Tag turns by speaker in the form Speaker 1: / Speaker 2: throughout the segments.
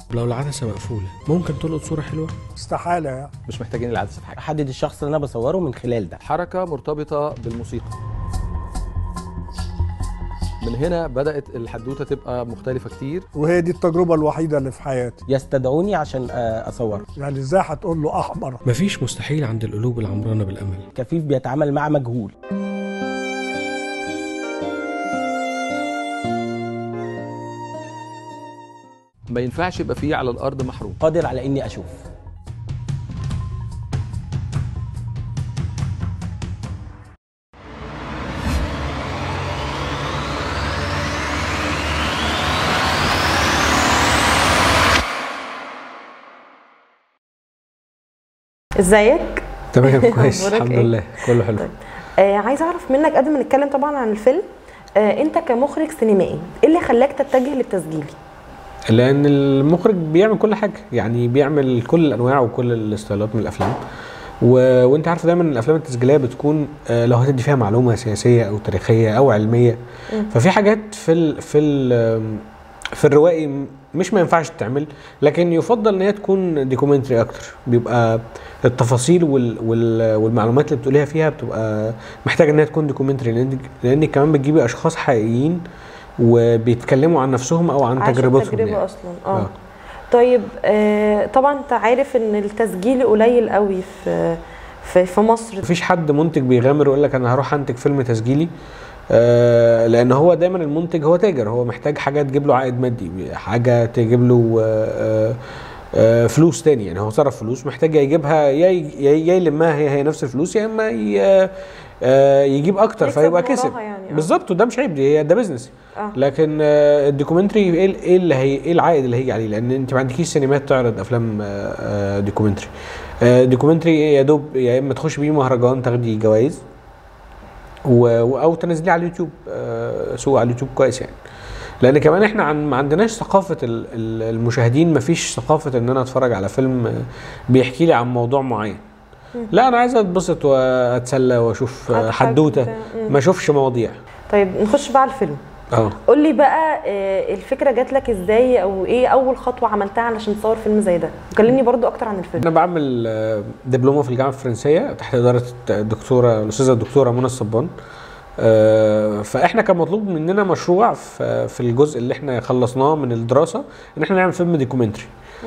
Speaker 1: لو العدسه مقفوله ممكن تلقط صوره حلوه
Speaker 2: استحاله يعني
Speaker 3: مش محتاجين العدسه في حاجه
Speaker 4: احدد الشخص اللي انا بصوره من خلال ده
Speaker 3: حركه مرتبطه بالموسيقى من هنا بدات الحدوته تبقى مختلفه كتير
Speaker 2: وهي دي التجربه الوحيده اللي في حياتي
Speaker 4: يستدعوني عشان آه، اصور
Speaker 2: يعني ازاي هتقول له احمر
Speaker 1: مفيش مستحيل عند القلوب العمرانه بالامل
Speaker 4: كفيف بيتعامل مع مجهول
Speaker 3: ما ينفعش يبقى فيه على الارض محروم
Speaker 4: قادر على اني اشوف
Speaker 5: ازيك
Speaker 6: تمام كويس
Speaker 5: أخبارك
Speaker 6: الحمد
Speaker 5: إيه؟
Speaker 6: لله كله حلو
Speaker 5: آه عايزه اعرف منك قبل ما نتكلم طبعا عن الفيلم آه انت كمخرج سينمائي ايه اللي خلاك تتجه للتسجيل
Speaker 6: لان المخرج بيعمل كل حاجه يعني بيعمل كل الانواع وكل الاستايلات من الافلام و... وانت عارف دايما الافلام التسجيليه بتكون آه، لو هتدي فيها معلومه سياسيه او تاريخيه او علميه ففي حاجات في ال... في ال... في الروائي م- مش ما ينفعش تتعمل لكن يفضل ان هي تكون ديكومنتري اكتر بيبقى التفاصيل وال... وال... والمعلومات اللي بتقوليها فيها بتبقى محتاجه ان هي تكون ديكومنتري لان لانك كمان بتجيبي اشخاص حقيقيين وبيتكلموا عن نفسهم او عن
Speaker 5: عشان
Speaker 6: تجربتهم
Speaker 5: تجربه
Speaker 6: يعني.
Speaker 5: اصلا اه,
Speaker 6: آه.
Speaker 5: طيب آه طبعا انت عارف ان التسجيل قليل قوي في في, في مصر
Speaker 6: مفيش حد منتج بيغامر ويقول لك انا هروح انتج فيلم تسجيلي آه لان هو دايما المنتج هو تاجر هو محتاج حاجه تجيب له عائد مادي حاجه تجيب له آه آه فلوس تاني يعني هو صرف فلوس محتاج يا يجيبها يا يا يا يلمها هي هي نفس الفلوس يا اما ي- آه يجيب اكتر
Speaker 5: يكسب
Speaker 6: فيبقى
Speaker 5: وراها
Speaker 6: كسب
Speaker 5: يعني، آه.
Speaker 6: بالظبط وده مش عيب دي هي ده بزنس
Speaker 5: آه.
Speaker 6: لكن آه الدوكيومنتري ايه ال- ايه اللي هي ايه العائد اللي هيجي عليه لان انت ما عندكيش سينمات تعرض افلام آه آه دوكيومنتري آه دوكيومنتري يا دوب يا اما تخش بيه مهرجان تاخدي جوائز و- و- او تنزليه على اليوتيوب آه، سوق على اليوتيوب كويس يعني لان كمان احنا عن ما عندناش ثقافه ال- ال- المشاهدين ما فيش ثقافه ان انا اتفرج على فيلم آه، بيحكي لي عن موضوع معين لا انا عايز اتبسط واتسلى واشوف آه،
Speaker 5: أضحك
Speaker 6: حدوته
Speaker 5: بتاع. مم.
Speaker 6: ما اشوفش مواضيع
Speaker 5: طيب نخش بقى على الفيلم
Speaker 6: اه
Speaker 5: قول لي بقى آه الفكره جات لك ازاي او ايه اول خطوه عملتها علشان تصور فيلم زي ده كلمني برضو اكتر عن الفيلم
Speaker 6: انا بعمل آه، دبلومه في الجامعه الفرنسيه تحت اداره الدكتوره الاستاذه الدكتوره منى الصبان آه، فاحنا كان مطلوب مننا مشروع في في الجزء اللي احنا خلصناه من الدراسه ان احنا نعمل فيلم دوكيومنتري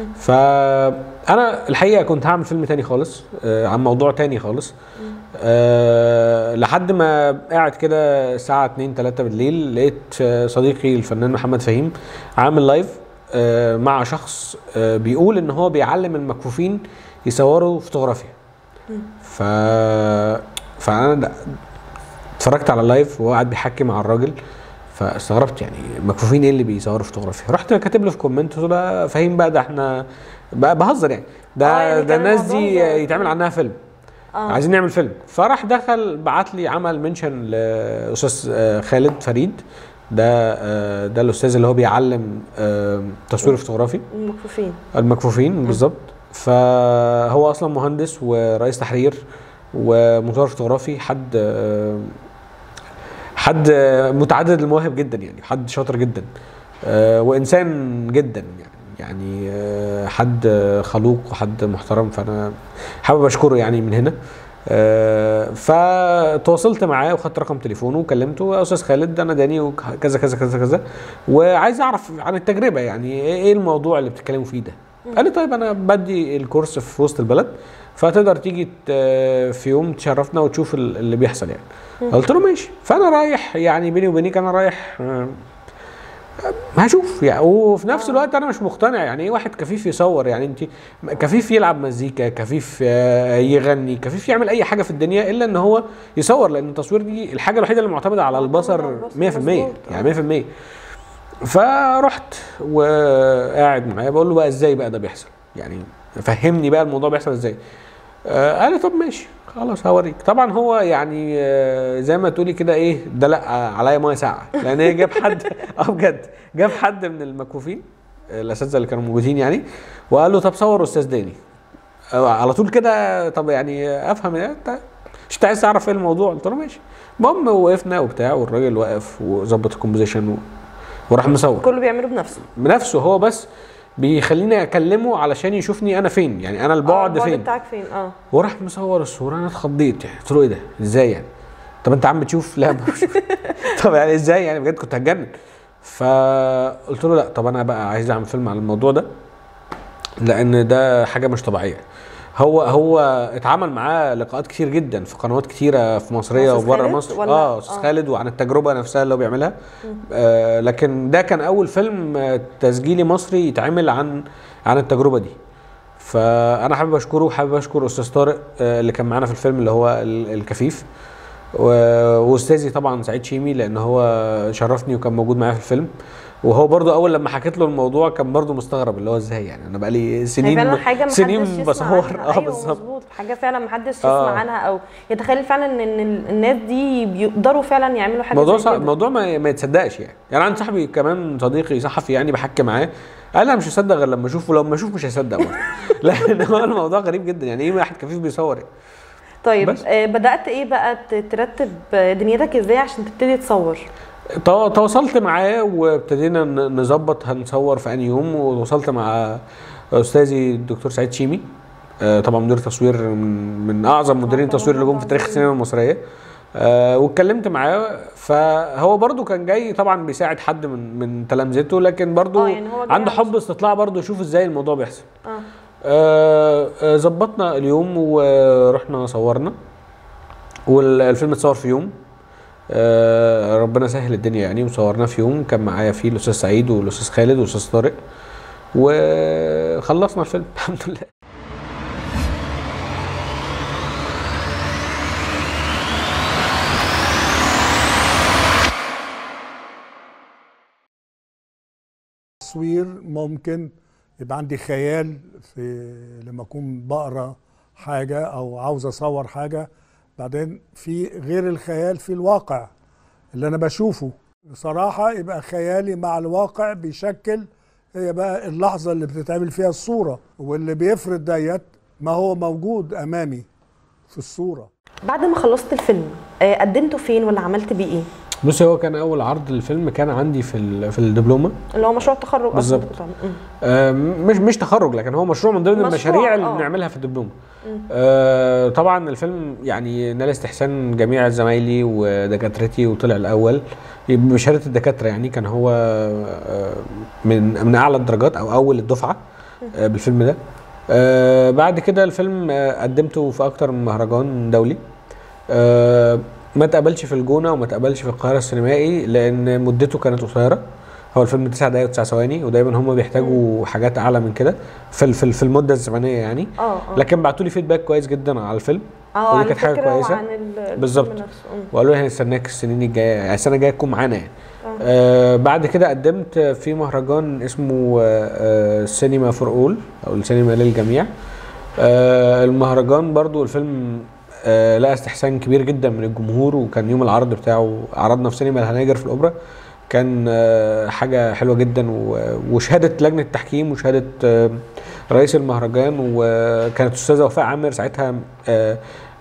Speaker 6: فانا الحقيقه كنت هعمل فيلم تاني خالص آه، عن موضوع تاني خالص أه لحد ما قاعد كده الساعة 2 3 بالليل لقيت آه، صديقي الفنان محمد فهيم عامل لايف أه مع شخص أه بيقول ان هو بيعلم المكفوفين يصوروا فوتوغرافيا ف فانا د- اتفرجت على اللايف وهو قاعد بيحكي مع الراجل فاستغربت يعني المكفوفين ايه اللي بيصوروا فوتوغرافيا رحت كاتب له في كومنت قلت له ده فهيم بقى ده احنا بقى بهزر يعني ده
Speaker 5: آه، يعني
Speaker 6: ده
Speaker 5: كان
Speaker 6: الناس
Speaker 5: الموضوع
Speaker 6: دي
Speaker 5: هزار.
Speaker 6: يتعمل عنها فيلم
Speaker 5: آه.
Speaker 6: عايزين نعمل فيلم فراح دخل بعت لي عمل منشن لاستاذ آه، خالد فريد ده آه، ده الاستاذ اللي هو بيعلم آه، تصوير فوتوغرافي
Speaker 5: المكفوفين
Speaker 6: المكفوفين بالظبط فهو اصلا مهندس ورئيس تحرير ومصور فوتوغرافي حد آه، حد آه، متعدد المواهب جدا يعني حد شاطر جدا آه، وانسان جدا يعني يعني آه، حد آه، خلوق وحد محترم فانا حابب اشكره يعني من هنا آه، فتواصلت معاه وخدت رقم تليفونه وكلمته يا استاذ خالد انا داني وكذا كذا كذا كذا وعايز اعرف عن التجربه يعني ايه إيه الموضوع اللي بتتكلموا فيه ده قال لي طيب انا بدي الكورس في وسط البلد فتقدر تيجي ت- في يوم تشرفنا وتشوف ال- اللي بيحصل يعني قلت له ماشي فانا رايح يعني بيني وبينك انا رايح آه، هشوف يعني وفي نفس الوقت انا مش مقتنع يعني ايه واحد كفيف يصور يعني انت كفيف يلعب مزيكا كفيف آه، يغني كفيف يعمل اي حاجه في الدنيا الا ان هو يصور لان التصوير دي الحاجه الوحيده اللي معتمده على البصر 100%
Speaker 5: مظبوط.
Speaker 6: يعني 100% فرحت وقاعد معاه بقول له بقى ازاي بقى ده بيحصل يعني فهمني بقى الموضوع بيحصل ازاي آه قال لي طب ماشي خلاص هوريك طبعا هو يعني آه زي ما تقولي كده ايه ده لا عليا ميه ساقعه لان هي جاب حد اه بجد جاب حد من المكفوفين آه، الاساتذه اللي كانوا موجودين يعني وقال له طب صور استاذ داني آه على طول كده طب يعني افهم إيه؟ انت مش انت عايز تعرف ايه الموضوع قلت له ماشي المهم وقفنا وبتاع والراجل وقف وظبط الكومبوزيشن و... وراح مصور
Speaker 5: كله بيعمله بنفسه
Speaker 6: بنفسه هو بس بيخليني اكلمه علشان يشوفني انا فين يعني انا البعد
Speaker 5: آه،
Speaker 6: فين
Speaker 5: بتاعك فين اه
Speaker 6: وراح مصور الصوره انا اتخضيت يعني قلت له ايه ده ازاي يعني طب انت عم بتشوف لا ما بشوف طب يعني ازاي يعني بجد كنت هتجنن فقلت له لا طب انا بقى عايز اعمل فيلم على الموضوع ده لان ده حاجه مش طبيعيه هو هو اتعمل معاه لقاءات كتير جدا في قنوات كتيره في مصريه
Speaker 5: أستاذ
Speaker 6: وبره
Speaker 5: خالد
Speaker 6: مصر
Speaker 5: ولا-
Speaker 6: اه استاذ
Speaker 5: آه.
Speaker 6: خالد وعن التجربه نفسها اللي هو بيعملها آه لكن ده كان اول فيلم آه، تسجيلي مصري يتعمل عن عن التجربه دي فانا حابب اشكره وحابب اشكر استاذ طارق آه، اللي كان معانا في الفيلم اللي هو ال- الكفيف و- واستاذي طبعا سعيد شيمي لان هو شرفني وكان موجود معايا في الفيلم وهو برضو اول لما حكيت له الموضوع كان برضو مستغرب اللي هو ازاي يعني انا بقالي
Speaker 5: هي
Speaker 6: سنين
Speaker 5: فعلا حاجه محدش
Speaker 6: سنين
Speaker 5: يسمع
Speaker 6: بصور
Speaker 5: عنها.
Speaker 6: اه
Speaker 5: ايوه
Speaker 6: بالظبط
Speaker 5: مظبوط حاجه فعلا محدش
Speaker 6: آه.
Speaker 5: يسمع عنها او يتخيل فعلا ان إن ال- الناس دي بيقدروا فعلا يعملوا حاجه
Speaker 6: موضوع
Speaker 5: زي
Speaker 6: صعب
Speaker 5: كده.
Speaker 6: موضوع ما, ما يتصدقش يعني يعني عندي صاحبي كمان صديقي صحفي يعني بحكي معاه قال انا مش هصدق غير لما اشوفه لو ما اشوف مش هيصدق برضه لان هو الموضوع غريب جدا يعني ايه واحد كفيف بيصور يعني
Speaker 5: طيب
Speaker 6: بس.
Speaker 5: آه بدات ايه بقى ت- ترتب دنيتك ازاي عشان تبتدي تصور
Speaker 6: تو- تواصلت معاه وابتدينا ن- نظبط هنصور في انهي يوم وتواصلت مع استاذي الدكتور سعيد شيمي آه، طبعا مدير تصوير من, من اعظم مديرين
Speaker 5: طبعاً
Speaker 6: التصوير اللي جم في تاريخ
Speaker 5: عظيم.
Speaker 6: السينما المصريه آه، واتكلمت معاه فهو برضو كان جاي طبعا بيساعد حد من من تلامذته لكن برضو
Speaker 5: آه، يعني هو جاي
Speaker 6: عنده
Speaker 5: علشان-
Speaker 6: حب استطلاع برضو يشوف ازاي الموضوع بيحصل
Speaker 5: اه
Speaker 6: آه، آه، ظبطنا اليوم ورحنا صورنا والفيلم اتصور في يوم آه، ربنا سهل الدنيا يعني وصورناه في يوم كان معايا فيه الاستاذ سعيد والاستاذ خالد والاستاذ طارق وخلصنا الفيلم الحمد لله
Speaker 2: تصوير ممكن يبقى عندي خيال في لما اكون بقرا حاجه او عاوز اصور حاجه بعدين في غير الخيال في الواقع اللي انا بشوفه بصراحه يبقى خيالي مع الواقع بيشكل هي بقى اللحظه اللي بتتعمل فيها الصوره واللي بيفرد ديت ما هو موجود امامي في الصوره
Speaker 5: بعد ما خلصت الفيلم آه قدمته فين ولا عملت بيه ايه
Speaker 6: بصي هو كان اول عرض للفيلم كان عندي في ال- في الدبلومه
Speaker 5: اللي هو مشروع التخرج اصلا
Speaker 6: بالظبط.
Speaker 5: كنت بتعمل. مم.
Speaker 6: آه، مش مش تخرج لكن هو مشروع من ضمن
Speaker 5: مشروع،
Speaker 6: المشاريع اللي
Speaker 5: آه.
Speaker 6: بنعملها في الدبلومه آه طبعا الفيلم يعني نال استحسان جميع زمايلي ودكاترتي وطلع الاول بشهاده الدكاتره يعني كان هو آه، من من اعلى الدرجات او اول الدفعه آه، بالفيلم ده آه بعد كده الفيلم آه، قدمته في اكتر من مهرجان دولي آه ما تقبلش في الجونه وما تقبلش في القاهره السينمائي لان مدته كانت قصيره هو الفيلم 9 دقايق و9 ثواني ودايما هم بيحتاجوا حاجات اعلى من كده في ال- في ال- في المده الزمنيه يعني
Speaker 5: اه اه
Speaker 6: لكن بعتوا لي فيدباك كويس جدا على الفيلم
Speaker 5: اه
Speaker 6: ودي
Speaker 5: عن
Speaker 6: كانت حاجة
Speaker 5: الفكرة
Speaker 6: كويسة.
Speaker 5: وعن ال- الفيلم
Speaker 6: بالظبط.
Speaker 5: نفسه. مم.
Speaker 6: وقالوا لي هنستناك السنين الجايه يعني السنه الجايه تكون معانا يعني
Speaker 5: آه.
Speaker 6: آه بعد كده قدمت في مهرجان اسمه آه سينما فور اول او السينما للجميع آه المهرجان برضو الفيلم آه لقى استحسان كبير جدا من الجمهور وكان يوم العرض بتاعه عرضنا في سينما الهناجر في الاوبرا كان آه حاجه حلوه جدا و- وشهاده لجنه التحكيم وشهاده آه رئيس المهرجان وكانت استاذه وفاء عامر ساعتها آه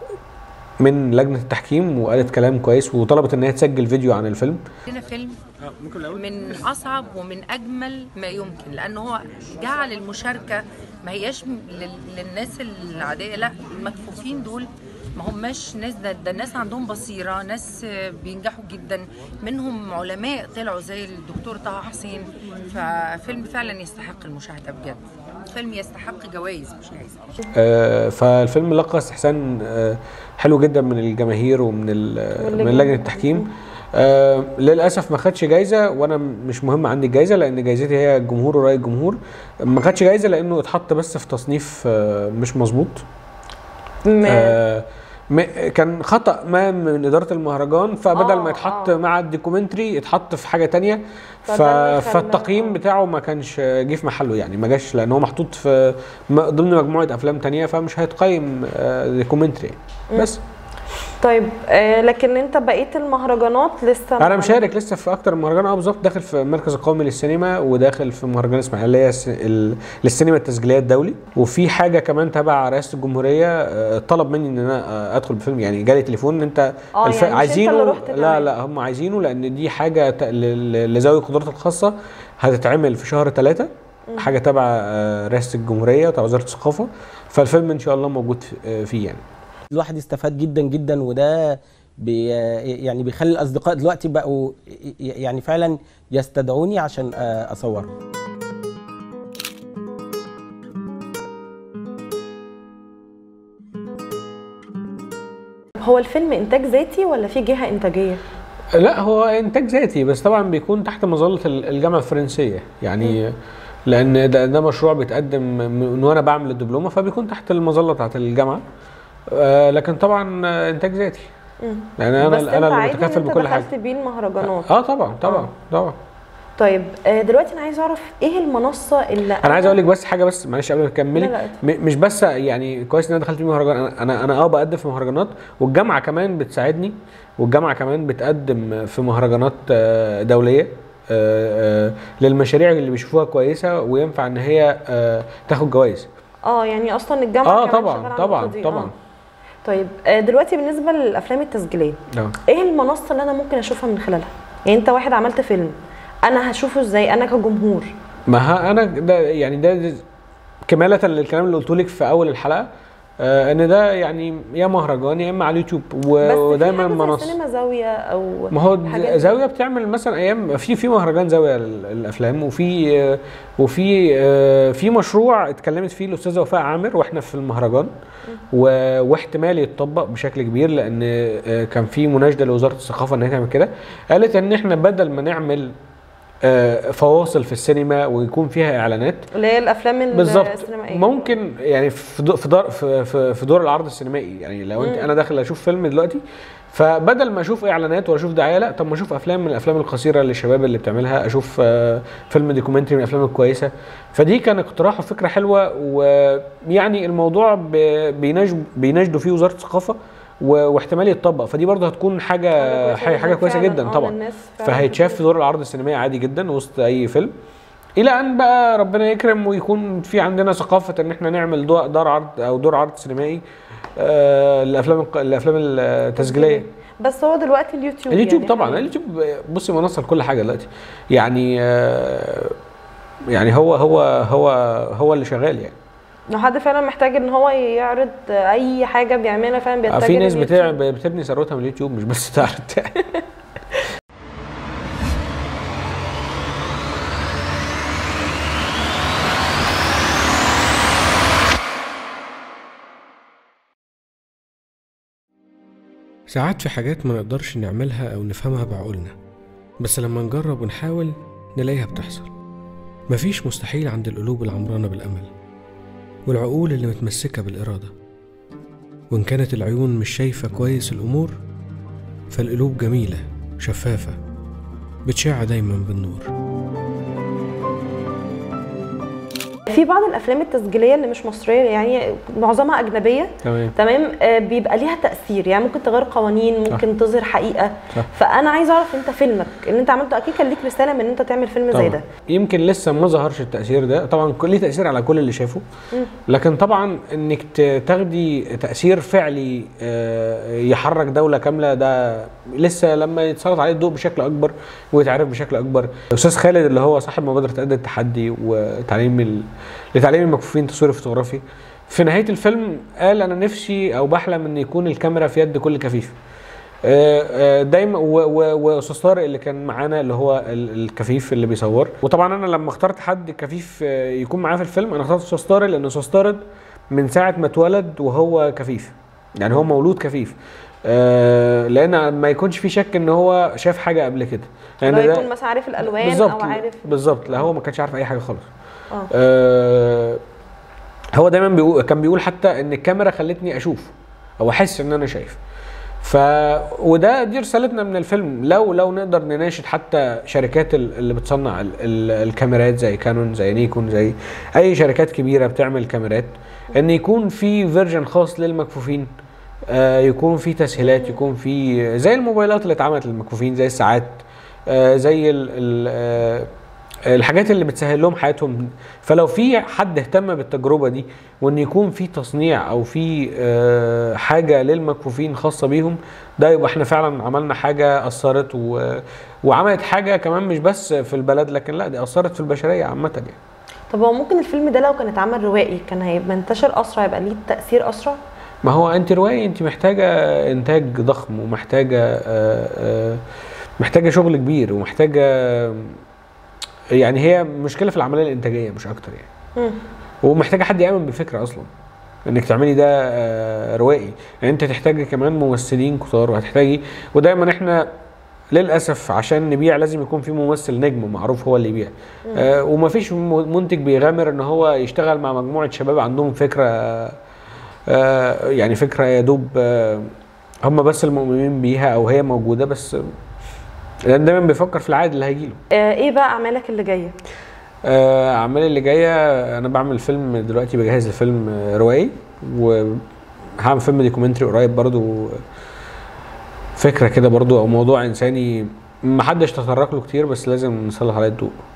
Speaker 6: من لجنه التحكيم وقالت كلام كويس وطلبت ان هي تسجل فيديو عن الفيلم
Speaker 7: عندنا فيلم من اصعب ومن اجمل ما يمكن لانه هو جعل المشاركه ما هياش م- لل- للناس العاديه لا المكفوفين دول ما هماش ناس ده, ده الناس عندهم بصيره ناس آه، بينجحوا جدا منهم علماء طلعوا زي الدكتور طه حسين ففيلم فعلا يستحق المشاهده بجد فيلم يستحق جوائز مش جايزه
Speaker 6: آه، فالفيلم لقى استحسان آه، حلو جدا من الجماهير ومن ال- من لجنه التحكيم آه للاسف ما خدش جايزه وانا مش مهم عندي الجايزه لان جايزتي هي الجمهور وراي الجمهور ما خدش جايزه لانه اتحط بس في تصنيف آه مش مظبوط
Speaker 5: ما-
Speaker 6: آه م- كان خطا ما من اداره المهرجان فبدل
Speaker 5: آه،
Speaker 6: ما يتحط
Speaker 5: آه.
Speaker 6: مع الدوكيومنتري اتحط في حاجه تانية ف...
Speaker 5: فده اللي خلاه-
Speaker 6: فالتقييم
Speaker 5: آه.
Speaker 6: بتاعه ما كانش جه في محله يعني ما جاش لان هو محطوط في م- ضمن مجموعه افلام تانية فمش هيتقيم دوكيومنتري بس
Speaker 5: طيب آه لكن انت بقيه المهرجانات لسه
Speaker 6: انا
Speaker 5: ما-
Speaker 6: مشارك لسه في اكتر من مهرجان اه بالظبط داخل في المركز القومي للسينما وداخل في مهرجان اسماعيليه الس- ال- للسينما التسجيليه الدولي وفي حاجه كمان تبع رئاسه الجمهوريه آه، طلب مني ان انا آه، ادخل بفيلم يعني جالي تليفون ان انت
Speaker 5: آه، يعني مش أنت
Speaker 6: عايزينه
Speaker 5: اللي رحت
Speaker 6: لا
Speaker 5: كمان.
Speaker 6: لا هم عايزينه لان دي حاجه ت- ل- ل- لذوي القدرات الخاصه هتتعمل في شهر ثلاثة حاجه تبع آه، رئاسه الجمهوريه وتبع وزاره الثقافه فالفيلم ان شاء الله موجود في- آه، فيه يعني
Speaker 4: الواحد استفاد جدا جدا وده بي يعني بيخلي الاصدقاء دلوقتي بقوا ي- يعني فعلا يستدعوني عشان آه، اصور
Speaker 5: هو الفيلم انتاج ذاتي ولا في جهه انتاجيه
Speaker 6: لا هو انتاج ذاتي بس طبعا بيكون تحت مظله ال- الجامعه الفرنسيه يعني لان ده, ده مشروع بيتقدم من وانا بعمل الدبلومه فبيكون تحت المظله بتاعت الجامعه آه لكن طبعا آه، انتاج ذاتي يعني
Speaker 5: بس
Speaker 6: انا
Speaker 5: انت
Speaker 6: انا اللي
Speaker 5: عادي ان
Speaker 6: متكفل
Speaker 5: انت
Speaker 6: بكل حاجه
Speaker 5: دخلت بيه المهرجانات
Speaker 6: اه طبعا طبعا طبعا
Speaker 5: طيب آه، دلوقتي انا عايز اعرف ايه المنصه اللي
Speaker 6: انا عايز اقول لك بس حاجه بس معلش قبل ما تكملي
Speaker 5: لا، لا،
Speaker 6: م- مش بس يعني كويس ان انا دخلت في مهرجان انا انا انا اه بقدم في مهرجانات والجامعه كمان بتساعدني والجامعه كمان بتقدم في مهرجانات آه، دوليه آه، آه، للمشاريع اللي بيشوفوها كويسه وينفع ان هي آه، تاخد جوائز
Speaker 5: اه يعني اصلا الجامعه
Speaker 6: اه
Speaker 5: كمان شغالة
Speaker 6: طبعا
Speaker 5: على
Speaker 6: طبعا
Speaker 5: النقطة دي.
Speaker 6: طبعا
Speaker 5: آه. طيب آه، دلوقتي بالنسبه للافلام التسجيليه
Speaker 6: آه.
Speaker 5: ايه المنصه اللي انا ممكن اشوفها من خلالها يعني انت واحد عملت فيلم انا هشوفه ازاي انا كجمهور
Speaker 6: ما ها انا ده يعني ده, ده كمالة للكلام اللي قلته لك في اول الحلقه آه ان ده يعني يا مهرجان يا اما على اليوتيوب
Speaker 5: بس
Speaker 6: ودايما
Speaker 5: في حاجه زي
Speaker 6: منصه
Speaker 5: سينما زاويه او
Speaker 6: ما هو
Speaker 5: حاجات دي.
Speaker 6: زاويه بتعمل مثلا ايام في في مهرجان زاويه للافلام وفي آه، وفي آه، في مشروع اتكلمت فيه الاستاذه وفاء عامر واحنا في المهرجان و- واحتمال يتطبق بشكل كبير لان آه، كان في مناشده لوزاره الثقافه ان هي تعمل كده قالت ان احنا بدل ما نعمل آه، فواصل في السينما ويكون فيها اعلانات
Speaker 5: اللي هي الافلام ال-
Speaker 6: بالظبط
Speaker 5: السينمائيه
Speaker 6: ممكن يعني في دو- في دار في في, في دور العرض السينمائي يعني لو انت انا داخل اشوف فيلم دلوقتي فبدل ما اشوف اعلانات ولا اشوف دعايه لا طب ما اشوف افلام من الافلام القصيره للشباب اللي بتعملها اشوف آه، فيلم دوكيومنتري من الافلام الكويسه فدي كان اقتراح وفكره حلوه ويعني الموضوع ب- بيناجد بيناجدوا فيه وزاره الثقافه و- واحتمال يتطبق فدي برضه هتكون حاجه حاجه, حاجة كويسه
Speaker 5: فعلاً،
Speaker 6: جدا
Speaker 5: آه،
Speaker 6: طبعا
Speaker 5: للناس فعلاً.
Speaker 6: فهيتشاف في دور العرض السينمائي عادي جدا وسط اي فيلم الى ان بقى ربنا يكرم ويكون في عندنا ثقافه ان احنا نعمل دو- دار عرض او دور عرض سينمائي آه الافلام الق- الافلام التسجيليه
Speaker 5: بس هو دلوقتي اليوتيوب
Speaker 6: اليوتيوب
Speaker 5: يعني
Speaker 6: طبعا
Speaker 5: حالياً.
Speaker 6: اليوتيوب بصي منصه لكل حاجه دلوقتي يعني آه يعني هو هو هو هو اللي شغال يعني
Speaker 5: لو حد فعلا محتاج ان هو يعرض اي حاجه بيعملها فعلا
Speaker 6: آه،
Speaker 5: بيتجه
Speaker 6: في ناس
Speaker 5: لليوتيوب.
Speaker 6: بتاع بتبني ثروتها من اليوتيوب مش بس تعرض
Speaker 1: ساعات في حاجات ما نقدرش نعملها أو نفهمها بعقولنا بس لما نجرب ونحاول نلاقيها بتحصل مفيش مستحيل عند القلوب العمرانة بالأمل والعقول اللي متمسكة بالإرادة وإن كانت العيون مش شايفة كويس الأمور فالقلوب جميلة شفافة بتشع دايما بالنور
Speaker 5: في بعض الافلام التسجيليه اللي مش مصريه يعني معظمها اجنبيه
Speaker 6: تمام
Speaker 5: تمام آه، بيبقى ليها تاثير يعني ممكن تغير قوانين ممكن تظهر حقيقه
Speaker 6: صح.
Speaker 5: فانا عايزه اعرف انت فيلمك اللي انت عملته اكيد كان ليك رساله من ان انت تعمل فيلم زي
Speaker 6: طبعا
Speaker 5: ده
Speaker 6: يمكن لسه ما ظهرش التاثير ده طبعا كل ليه تاثير على كل اللي شافه لكن طبعا انك ت- تاخدي تاثير فعلي آه، يحرك دوله كامله ده لسه لما يتسلط عليه الضوء بشكل اكبر ويتعرف بشكل اكبر استاذ خالد اللي هو صاحب مبادره قد التحدي وتعليم ال... لتعليم المكفوفين تصوير فوتوغرافي في نهايه الفيلم قال انا نفسي او بحلم ان يكون الكاميرا في يد كل كفيف آه، آه، دايما و- و- واستاذ طارق اللي كان معانا اللي هو ال- الكفيف اللي بيصور وطبعا انا لما اخترت حد كفيف آه، يكون معاه في الفيلم انا اخترت استاذ طارق لان استاذ طارق من ساعه ما اتولد وهو كفيف يعني هو مولود كفيف آه، لان ما يكونش في شك ان هو شاف حاجه قبل كده
Speaker 5: لو
Speaker 6: لان ده
Speaker 5: يكون مثلا عارف الالوان
Speaker 6: بالظبط
Speaker 5: او عارف
Speaker 6: بالظبط لا هو ما كانش عارف اي حاجه خالص
Speaker 5: اه
Speaker 6: آه هو دايما بيقول كان بيقول حتى ان الكاميرا خلتني اشوف او احس ان انا شايف ف وده دي رسالتنا من الفيلم لو لو نقدر نناشد حتى شركات ال- اللي بتصنع ال ال الكاميرات زي كانون زي نيكون زي اي شركات كبيره بتعمل كاميرات ان يكون في فيرجن خاص للمكفوفين آه يكون في تسهيلات يكون في زي الموبايلات اللي اتعملت للمكفوفين زي الساعات آه زي ال ال آه الحاجات اللي بتسهل لهم حياتهم فلو في حد اهتم بالتجربه دي وان يكون في تصنيع او في آه، حاجه للمكفوفين خاصه بيهم ده يبقى احنا فعلا عملنا حاجه اثرت و... وعملت حاجه كمان مش بس في البلد لكن لا دي اثرت في البشريه عامه يعني
Speaker 5: طب هو ممكن الفيلم ده لو كان اتعمل روائي كان هيبقى منتشر اسرع يبقى ليه تاثير اسرع
Speaker 6: ما هو انت رواية انت محتاجة انتاج ضخم ومحتاجة آه، آه، محتاجة شغل كبير ومحتاجة يعني هي مشكلة في العملية الانتاجية مش اكتر يعني
Speaker 5: مم.
Speaker 6: ومحتاجة حد يؤمن بالفكرة اصلا انك تعملي ده آه، روائي يعني انت تحتاجي كمان ممثلين كتار وهتحتاجي ودايما احنا للاسف عشان نبيع لازم يكون في ممثل نجم معروف هو اللي يبيع آه ومفيش م- منتج بيغامر ان هو يشتغل مع مجموعه شباب عندهم فكره آه يعني فكره يا دوب آه هم بس المؤمنين بيها او هي موجوده بس آه، لان دايما بيفكر في العائد اللي هيجيله
Speaker 5: آه ايه بقى اعمالك اللي جايه
Speaker 6: آه، اعمالي اللي جايه انا بعمل فيلم دلوقتي بجهز لفيلم آه، روائي وهعمل فيلم ديكومنتري قريب برضو فكره كده برضو او موضوع انساني محدش تطرق له كتير بس لازم نسلط عليه الضوء